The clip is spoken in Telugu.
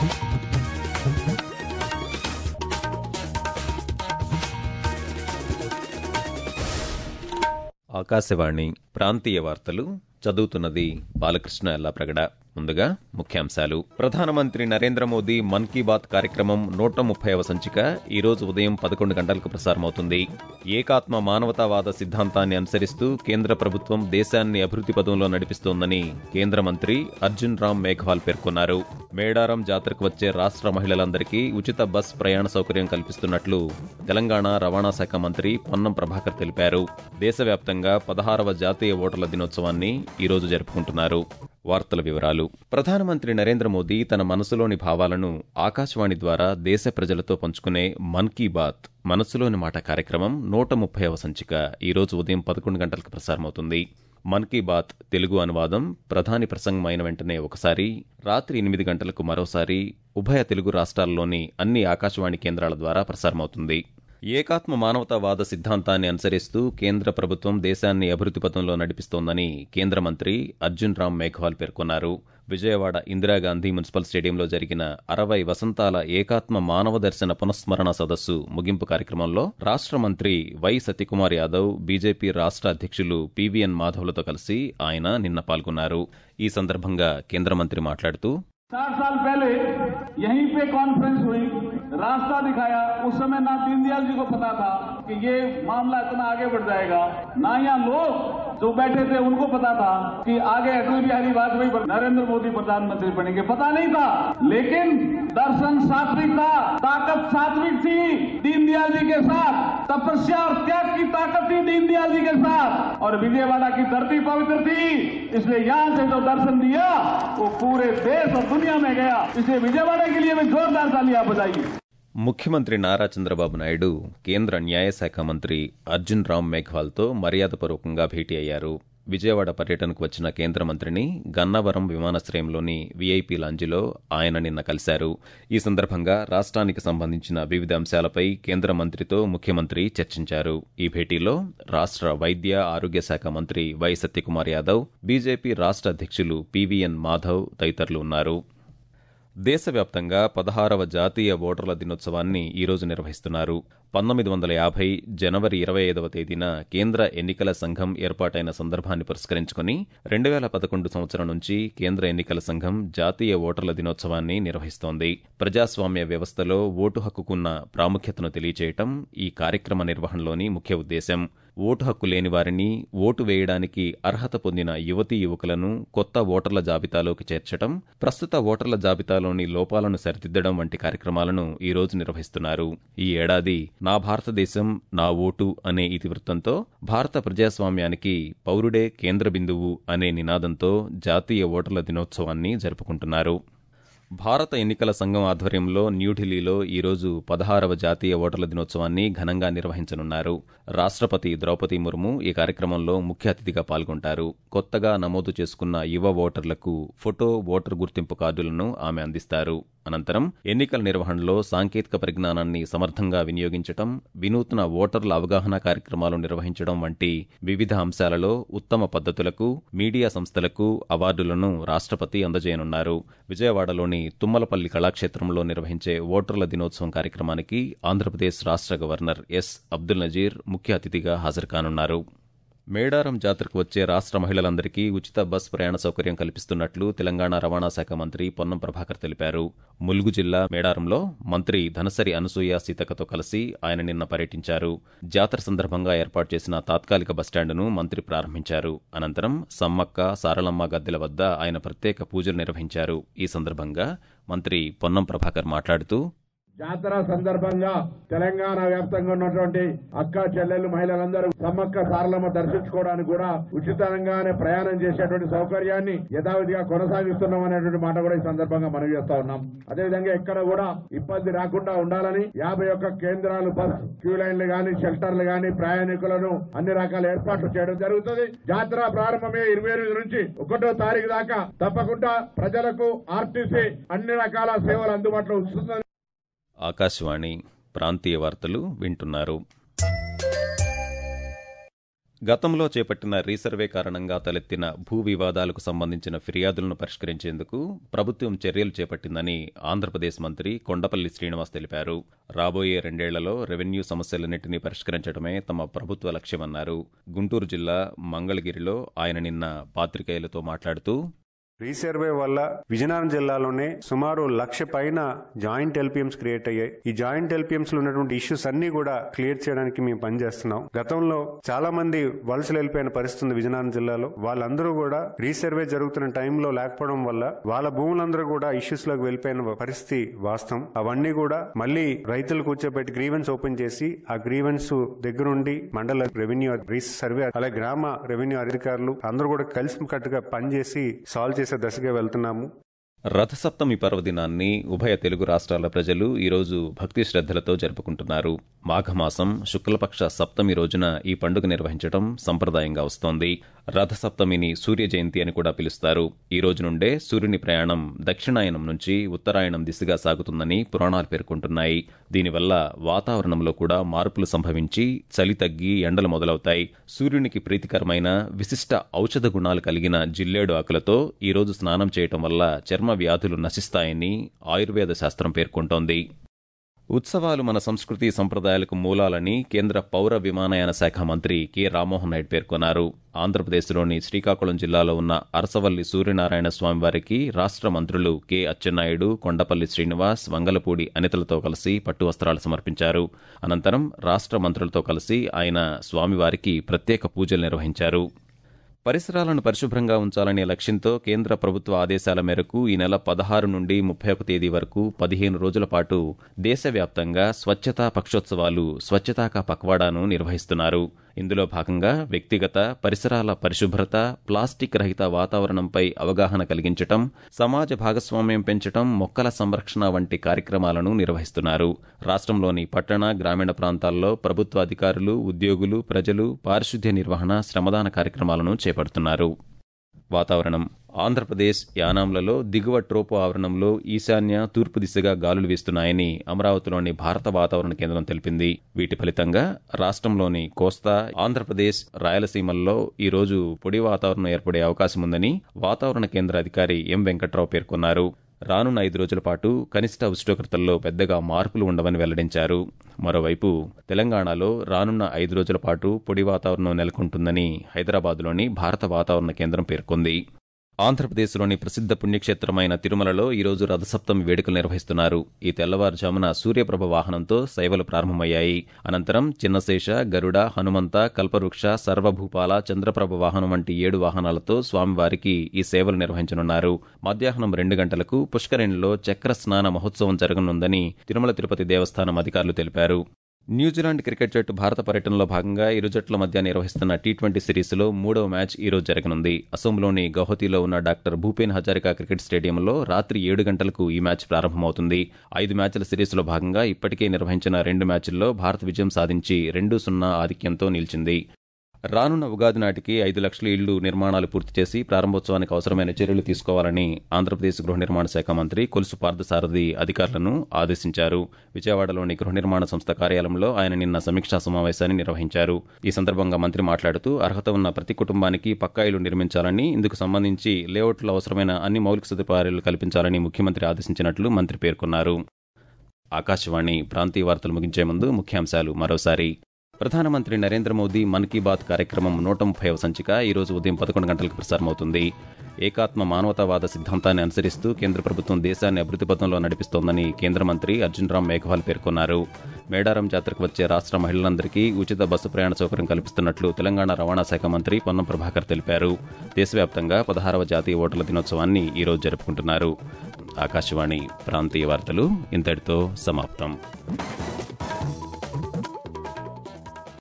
ఆకాశవాణి ప్రాంతీయ వార్తలు చదువుతున్నది బాలకృష్ణ ఎల్లాప్రగడ ముందుగా ముఖ్యాంశాలు ప్రధానమంత్రి నరేంద్ర మోదీ మన్ కీ బాత్ కార్యక్రమం నూట ముప్పైవ సంచిక ఈ రోజు ఉదయం పదకొండు గంటలకు ప్రసారమవుతుంది ఏకాత్మ మానవతావాద సిద్ధాంతాన్ని అనుసరిస్తూ కేంద్ర ప్రభుత్వం దేశాన్ని అభివృద్ధి పదంలో నడిపిస్తోందని కేంద్ర మంత్రి అర్జున్ రామ్ మేఘవాల్ పేర్కొన్నారు మేడారం జాతరకు వచ్చే రాష్ట్ర మహిళలందరికీ ఉచిత బస్ ప్రయాణ సౌకర్యం కల్పిస్తున్నట్లు తెలంగాణ రవాణా శాఖ మంత్రి పొన్నం ప్రభాకర్ తెలిపారు దేశవ్యాప్తంగా పదహారవ జాతీయ ఓటర్ల దినోత్సవాన్ని ఈ రోజు జరుపుకుంటున్నారు వార్తల వివరాలు ప్రధానమంత్రి నరేంద్ర మోదీ తన మనసులోని భావాలను ఆకాశవాణి ద్వారా దేశ ప్రజలతో పంచుకునే మన్ కీ బాత్ మనసులోని మాట కార్యక్రమం నూట ముప్పైవ సంచిక ఈ రోజు ఉదయం పదకొండు గంటలకు ప్రసారమవుతుంది మన్ కీ బాత్ తెలుగు అనువాదం ప్రధాని ప్రసంగం అయిన వెంటనే ఒకసారి రాత్రి ఎనిమిది గంటలకు మరోసారి ఉభయ తెలుగు రాష్ట్రాల్లోని అన్ని ఆకాశవాణి కేంద్రాల ద్వారా ప్రసారమవుతుంది ఏకాత్మ మానవతావాద సిద్ధాంతాన్ని అనుసరిస్తూ కేంద్ర ప్రభుత్వం దేశాన్ని అభివృద్ధి పథంలో నడిపిస్తోందని కేంద్ర మంత్రి అర్జున్ రామ్ మేఘవాల్ పేర్కొన్నారు విజయవాడ ఇందిరాగాంధీ మున్సిపల్ స్టేడియంలో జరిగిన అరవై వసంతాల ఏకాత్మ మానవ దర్శన పునఃస్మరణ సదస్సు ముగింపు కార్యక్రమంలో రాష్ట్ర మంత్రి వై సత్యకుమార్ యాదవ్ బీజేపీ రాష్ట్ర అధ్యక్షులు పీవీఎన్ మాధవ్లతో కలిసి ఆయన నిన్న పాల్గొన్నారు ఈ సందర్భంగా కేంద్ర మంత్రి మాట్లాడుతూ साठ साल पहले यहीं पे कॉन्फ्रेंस हुई रास्ता दिखाया उस समय ना दीनदयाल जी को पता था कि ये मामला इतना आगे बढ़ जाएगा ना यहाँ लोग जो बैठे थे उनको पता था कि आगे अटल बिहारी वाजपेयी पर नरेंद्र मोदी प्रधानमंत्री बनेंगे पता नहीं था लेकिन दर्शन सात्विक था ताकत सात्विक थी दीनदयाल जी के साथ तपस्या और त्याग की ताकत थी दीनदयाल जी के साथ और विजयवाड़ा की धरती पवित्र थी इसलिए यहाँ से जो दर्शन दिया वो पूरे देश और दुनिया में गया इसलिए विजयवाड़ा के लिए भी जोरदार तालियां बजाइए ముఖ్యమంత్రి నారా చంద్రబాబు నాయుడు కేంద్ర న్యాయశాఖ మంత్రి అర్జున్ రామ్ మేఘవాల్తో మర్యాదపూర్వకంగా భేటీ అయ్యారు విజయవాడ పర్యటనకు వచ్చిన కేంద్ర మంత్రిని గన్నవరం విమానాశ్రయంలోని వీఐపీ లాంజిలో ఆయన నిన్న కలిశారు ఈ సందర్భంగా రాష్ట్రానికి సంబంధించిన వివిధ అంశాలపై కేంద్ర మంత్రితో ముఖ్యమంత్రి చర్చించారు ఈ భేటీలో రాష్ట్ర వైద్య ఆరోగ్య శాఖ మంత్రి వై సత్యకుమార్ యాదవ్ బీజేపీ రాష్ట్ర అధ్యక్షులు పీవీఎన్ మాధవ్ తదితరులు ఉన్నారు దేశవ్యాప్తంగా పదహారవ జాతీయ ఓటర్ల దినోత్సవాన్ని ఈరోజు నిర్వహిస్తున్నారు పంతొమ్మిది వందల యాభై జనవరి ఇరవై ఐదవ తేదీన కేంద్ర ఎన్నికల సంఘం ఏర్పాటైన సందర్భాన్ని పురస్కరించుకుని రెండు వేల పదకొండు సంవత్సరం నుంచి కేంద్ర ఎన్నికల సంఘం జాతీయ ఓటర్ల దినోత్సవాన్ని నిర్వహిస్తోంది ప్రజాస్వామ్య వ్యవస్థలో ఓటు హక్కుకున్న ప్రాముఖ్యతను తెలియచేయటం ఈ కార్యక్రమ నిర్వహణలోని ముఖ్య ఉద్దేశం ఓటు హక్కు లేని వారిని ఓటు వేయడానికి అర్హత పొందిన యువతీ యువకులను కొత్త ఓటర్ల జాబితాలోకి చేర్చడం ప్రస్తుత ఓటర్ల జాబితాలోని లోపాలను సరిదిద్దడం వంటి కార్యక్రమాలను ఈ రోజు నిర్వహిస్తున్నారు ఈ ఏడాది నా భారతదేశం నా ఓటు అనే ఇతివృత్తంతో భారత ప్రజాస్వామ్యానికి పౌరుడే కేంద్ర బిందువు అనే నినాదంతో జాతీయ ఓటర్ల దినోత్సవాన్ని జరుపుకుంటున్నారు భారత ఎన్నికల సంఘం ఆధ్వర్యంలో న్యూఢిల్లీలో ఈరోజు పదహారవ జాతీయ ఓటర్ల దినోత్సవాన్ని ఘనంగా నిర్వహించనున్నారు రాష్ట్రపతి ద్రౌపది ముర్ము ఈ కార్యక్రమంలో ముఖ్య అతిథిగా పాల్గొంటారు కొత్తగా నమోదు చేసుకున్న యువ ఓటర్లకు ఫోటో ఓటర్ గుర్తింపు కార్డులను ఆమె అందిస్తారు అనంతరం ఎన్నికల నిర్వహణలో సాంకేతిక పరిజ్ఞానాన్ని సమర్థంగా వినియోగించడం వినూత్న ఓటర్ల అవగాహన కార్యక్రమాలు నిర్వహించడం వంటి వివిధ అంశాలలో ఉత్తమ పద్ధతులకు మీడియా సంస్థలకు అవార్డులను రాష్ట్రపతి అందజేయనున్నారు విజయవాడలోని తుమ్మలపల్లి కళాక్షేత్రంలో నిర్వహించే ఓటర్ల దినోత్సవం కార్యక్రమానికి ఆంధ్రప్రదేశ్ రాష్ట్ర గవర్నర్ ఎస్ అబ్దుల్ నజీర్ ముఖ్య అతిథిగా హాజరు కానున్నారు మేడారం జాతరకు వచ్చే రాష్ట్ర మహిళలందరికీ ఉచిత బస్ ప్రయాణ సౌకర్యం కల్పిస్తున్నట్లు తెలంగాణ రవాణా శాఖ మంత్రి పొన్నం ప్రభాకర్ తెలిపారు ములుగు జిల్లా మేడారంలో మంత్రి ధనసరి అనసూయ సీతకతో కలిసి ఆయన నిన్న పర్యటించారు జాతర సందర్భంగా ఏర్పాటు చేసిన తాత్కాలిక బస్టాండును మంత్రి ప్రారంభించారు అనంతరం సమ్మక్క సారలమ్మ గద్దెల వద్ద ఆయన ప్రత్యేక పూజలు నిర్వహించారు ఈ సందర్భంగా మంత్రి పొన్నం ప్రభాకర్ మాట్లాడుతూ జాతర సందర్భంగా తెలంగాణ వ్యాప్తంగా ఉన్నటువంటి అక్క చెల్లెలు మహిళలందరూ సమ్మక్క సారలమ్మ దర్శించుకోవడానికి కూడా ఉచితంగానే ప్రయాణం చేసేటువంటి సౌకర్యాన్ని యథావిధిగా కొనసాగిస్తున్నాం అనేటువంటి మాట కూడా ఈ సందర్భంగా మనం చేస్తా ఉన్నాం అదేవిధంగా ఎక్కడ కూడా ఇబ్బంది రాకుండా ఉండాలని యాభై ఒక్క కేంద్రాలు బస్ క్యూ లైన్లు గాని షెల్టర్లు గాని ప్రయాణికులను అన్ని రకాల ఏర్పాట్లు చేయడం జరుగుతుంది జాతర ప్రారంభమే ఇరవై ఎనిమిది నుంచి ఒకటో తారీఖు దాకా తప్పకుండా ప్రజలకు ఆర్టీసీ అన్ని రకాల సేవలు అందుబాటులో ఉంచుతుంది ఆకాశవాణి ప్రాంతీయ వార్తలు వింటున్నారు గతంలో చేపట్టిన రీసర్వే కారణంగా తలెత్తిన భూ వివాదాలకు సంబంధించిన ఫిర్యాదులను పరిష్కరించేందుకు ప్రభుత్వం చర్యలు చేపట్టిందని ఆంధ్రప్రదేశ్ మంత్రి కొండపల్లి శ్రీనివాస్ తెలిపారు రాబోయే రెండేళ్లలో రెవెన్యూ సమస్యలన్నింటినీ పరిష్కరించడమే తమ ప్రభుత్వ లక్ష్యమన్నారు గుంటూరు జిల్లా మంగళగిరిలో ఆయన నిన్న పాత్రికేయులతో మాట్లాడుతూ రీసర్వే వల్ల విజయనగరం జిల్లాలోనే సుమారు లక్ష పైన జాయింట్ ఎల్పిఎంస్ క్రియేట్ అయ్యాయి ఈ జాయింట్ ఎల్పిఎంస్ లో ఉన్నటువంటి ఇష్యూస్ అన్ని కూడా క్లియర్ చేయడానికి మేము పనిచేస్తున్నాం గతంలో చాలా మంది వలసలు వెళ్ళిపోయిన పరిస్థితి ఉంది విజయనగరం జిల్లాలో వాళ్ళందరూ కూడా రీసర్వే జరుగుతున్న టైంలో లేకపోవడం వల్ల వాళ్ళ భూములందరూ కూడా ఇష్యూస్ లోకి వెళ్ళిపోయిన పరిస్థితి వాస్తవం అవన్నీ కూడా మళ్ళీ రైతులు కూర్చోబెట్టి గ్రీవెన్స్ ఓపెన్ చేసి ఆ గ్రీవెన్స్ దగ్గరుండి మండల రెవెన్యూ సర్వే అలాగే గ్రామ రెవెన్యూ అధికారులు అందరూ కూడా కలిసి కట్టుగా పనిచేసి సాల్వ్ చేసే దశగా వెళ్తున్నాము రథసప్తమి పర్వదినాన్ని ఉభయ తెలుగు రాష్ట్రాల ప్రజలు ఈరోజు భక్తి శ్రద్దలతో జరుపుకుంటున్నారు మాఘమాసం శుక్లపక్ష సప్తమి రోజున ఈ పండుగ నిర్వహించడం సంప్రదాయంగా వస్తోంది రథసప్తమిని సూర్య జయంతి అని కూడా పిలుస్తారు ఈ రోజు నుండే సూర్యుని ప్రయాణం దక్షిణాయనం నుంచి ఉత్తరాయణం దిశగా సాగుతుందని పురాణాలు పేర్కొంటున్నాయి దీనివల్ల వాతావరణంలో కూడా మార్పులు సంభవించి చలి తగ్గి ఎండలు మొదలవుతాయి సూర్యునికి ప్రీతికరమైన విశిష్ట ఔషధ గుణాలు కలిగిన జిల్లేడు ఆకులతో ఈ రోజు స్నానం చేయటం వల్ల చర్మ వ్యాధులు నశిస్తాయని ఆయుర్వేద శాస్త్రం పేర్కొంటోంది ఉత్సవాలు మన సంస్కృతి సంప్రదాయాలకు మూలాలని కేంద్ర పౌర విమానయాన శాఖ మంత్రి కె రామ్మోహన్ నాయుడు పేర్కొన్నారు ఆంధ్రప్రదేశ్లోని శ్రీకాకుళం జిల్లాలో ఉన్న అరసవల్లి సూర్యనారాయణ స్వామివారికి రాష్ట్ర మంత్రులు కె అచ్చెన్నాయుడు కొండపల్లి శ్రీనివాస్ వంగలపూడి అనితలతో కలిసి పట్టు వస్త్రాలు సమర్పించారు అనంతరం రాష్ట్ర మంత్రులతో కలిసి ఆయన స్వామివారికి ప్రత్యేక పూజలు నిర్వహించారు పరిసరాలను పరిశుభ్రంగా ఉంచాలనే లక్ష్యంతో కేంద్ర ప్రభుత్వ ఆదేశాల మేరకు ఈ నెల పదహారు నుండి ముప్పై ఒక తేదీ వరకు పదిహేను రోజుల పాటు దేశవ్యాప్తంగా స్వచ్ఛతా పక్షోత్సవాలు స్వచ్ఛతా కా పక్వాడాను నిర్వహిస్తున్నారు ఇందులో భాగంగా వ్యక్తిగత పరిసరాల పరిశుభ్రత ప్లాస్టిక్ రహిత వాతావరణంపై అవగాహన కలిగించటం సమాజ భాగస్వామ్యం పెంచటం మొక్కల సంరక్షణ వంటి కార్యక్రమాలను నిర్వహిస్తున్నారు రాష్ట్రంలోని పట్టణ గ్రామీణ ప్రాంతాల్లో ప్రభుత్వ అధికారులు ఉద్యోగులు ప్రజలు పారిశుద్ధ్య నిర్వహణ శ్రమదాన కార్యక్రమాలను చేపడుతున్నారు వాతావరణం ఆంధ్రప్రదేశ్ యానాంలలో దిగువ ట్రోపో ఆవరణంలో ఈశాన్య తూర్పు దిశగా గాలులు వీస్తున్నాయని అమరావతిలోని భారత వాతావరణ కేంద్రం తెలిపింది వీటి ఫలితంగా రాష్ట్రంలోని కోస్తా ఆంధ్రప్రదేశ్ రాయలసీమల్లో ఈ రోజు పొడి వాతావరణం ఏర్పడే అవకాశం ఉందని వాతావరణ కేంద్ర అధికారి ఎం వెంకట్రావు పేర్కొన్నారు రానున్న ఐదు రోజుల పాటు కనిష్ట ఉష్ణోగ్రతల్లో పెద్దగా మార్పులు ఉండవని వెల్లడించారు మరోవైపు తెలంగాణలో రానున్న ఐదు రోజుల పాటు పొడి వాతావరణం నెలకొంటుందని హైదరాబాద్లోని భారత వాతావరణ కేంద్రం పేర్కొంది ఆంధ్రప్రదేశ్లోని ప్రసిద్ధ పుణ్యక్షేత్రమైన తిరుమలలో ఈరోజు రథసప్తమి వేడుకలు నిర్వహిస్తున్నారు ఈ తెల్లవారుజామున సూర్యప్రభ వాహనంతో సేవలు ప్రారంభమయ్యాయి అనంతరం చిన్నశేష గరుడ హనుమంత కల్పవృక్ష సర్వభూపాల చంద్రప్రభ వాహనం వంటి ఏడు వాహనాలతో స్వామివారికి ఈ సేవలు నిర్వహించనున్నారు మధ్యాహ్నం రెండు గంటలకు పుష్కరిణిలో చక్ర స్నాన మహోత్సవం జరగనుందని తిరుమల తిరుపతి దేవస్థానం అధికారులు తెలిపారు న్యూజిలాండ్ క్రికెట్ జట్టు భారత పర్యటనలో భాగంగా ఇరు జట్ల మధ్య నిర్వహిస్తున్న టీ ట్వంటీ సిరీస్లో మూడవ మ్యాచ్ ఈ రోజు జరగనుంది అసోంలోని గౌహతిలో ఉన్న డాక్టర్ భూపేన్ హజారికా క్రికెట్ స్టేడియంలో రాత్రి ఏడు గంటలకు ఈ మ్యాచ్ ప్రారంభమవుతుంది ఐదు మ్యాచ్ల సిరీస్లో భాగంగా ఇప్పటికే నిర్వహించిన రెండు మ్యాచ్ల్లో భారత్ విజయం సాధించి రెండు సున్నా ఆధిక్యంతో నిలిచింది రానున్న ఉగాది నాటికి ఐదు లక్షల ఇళ్లు నిర్మాణాలు పూర్తి చేసి ప్రారంభోత్సవానికి అవసరమైన చర్యలు తీసుకోవాలని ఆంధ్రప్రదేశ్ గృహ నిర్మాణ శాఖ మంత్రి కొలుసు పార్థసారథి అధికారులను ఆదేశించారు విజయవాడలోని గృహ నిర్మాణ సంస్థ కార్యాలయంలో ఆయన నిన్న సమీక్షా సమావేశాన్ని నిర్వహించారు ఈ సందర్భంగా మంత్రి మాట్లాడుతూ అర్హత ఉన్న ప్రతి కుటుంబానికి పక్కా ఇళ్లు నిర్మించాలని ఇందుకు సంబంధించి లేఅవుట్లో అవసరమైన అన్ని మౌలిక సదుపాయాలు కల్పించాలని ముఖ్యమంత్రి ఆదేశించినట్లు మంత్రి పేర్కొన్నారు ఆకాశవాణి ప్రాంతీయ వార్తలు ముగించే ముందు ముఖ్యాంశాలు మరోసారి ప్రధానమంత్రి నరేంద్ర మోదీ మన్ కీ బాత్ కార్యక్రమం నూట ముప్పైవ సంచిక ఈరోజు ఉదయం పదకొండు గంటలకు ప్రసారమవుతుంది ఏకాత్మ మానవతావాద సిద్ధాంతాన్ని అనుసరిస్తూ కేంద్ర ప్రభుత్వం దేశాన్ని అభివృద్ధి పథంలో నడిపిస్తోందని కేంద్ర మంత్రి అర్జున్ రామ్ మేఘవాల్ పేర్కొన్నారు మేడారం జాతరకు వచ్చే రాష్ట్ర మహిళలందరికీ ఉచిత బస్సు ప్రయాణ సౌకర్యం కల్పిస్తున్నట్లు తెలంగాణ రవాణా శాఖ మంత్రి పొన్నం ప్రభాకర్ తెలిపారు దేశవ్యాప్తంగా పదహారవ జాతీయ ఓటర్ల దినోత్సవాన్ని ఈరోజు జరుపుకుంటున్నారు ఆకాశవాణి ప్రాంతీయ వార్తలు ఇంతటితో సమాప్తం